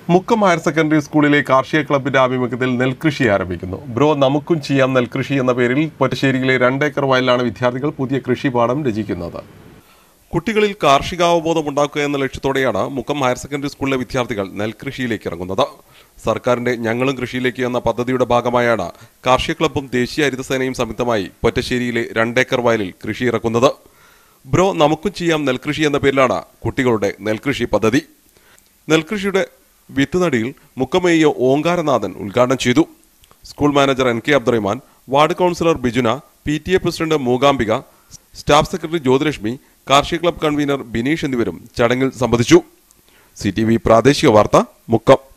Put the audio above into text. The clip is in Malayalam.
മുക്കം ഹയർ സെക്കൻഡറി സ്കൂളിലെ കാർഷിക ക്ലബിന്റെ ആഭിമുഖ്യത്തിൽ നെൽകൃഷി ആരംഭിക്കുന്നു ബ്രോ നമുക്കും ചെയ്യാം നെൽകൃഷി എന്ന പേരിൽ പൊറ്റശ്ശേരിയിലെ രണ്ടേക്കർ വയലിലാണ് വിദ്യാർത്ഥികൾ പുതിയ കൃഷിപാഠം രചിക്കുന്നത് കുട്ടികളിൽ കാർഷികാവബോധം ഉണ്ടാക്കുക എന്ന ലക്ഷ്യത്തോടെയാണ് മുക്കം ഹയർ സെക്കൻഡറി സ്കൂളിലെ വിദ്യാർത്ഥികൾ നെൽകൃഷിയിലേക്ക് ഇറങ്ങുന്നത് സർക്കാരിന്റെ ഞങ്ങളും കൃഷിയിലേക്ക് എന്ന പദ്ധതിയുടെ ഭാഗമായാണ് കാർഷിക ക്ലബ്ബും ദേശീയ ഹരിതസേനയും സംയുക്തമായി പൊറ്റശ്ശേരിയിലെ രണ്ടേക്കർ വയലിൽ കൃഷി ഇറക്കുന്നത് ബ്രോ നമുക്കും ചെയ്യാം നെൽകൃഷി എന്ന പേരിലാണ് കുട്ടികളുടെ നെൽകൃഷി പദ്ധതി നെൽകൃഷിയുടെ വിത്തുനടിയിൽ മുക്കമേയോ ഓങ്കാരനാഥൻ ഉദ്ഘാടനം ചെയ്തു school manager N K Abdurahman ward councillor Bijuna P T A president Mookambika staff secretary Jyothilakshmi കാർഷിക ക്ലബ് കൺവീനർ ബിനീഷ് എന്നിവരും ചടങ്ങിൽ സംബന്ധിച്ചു സി ടി വി പ്രാദേശിക വാർത്ത മുക്കം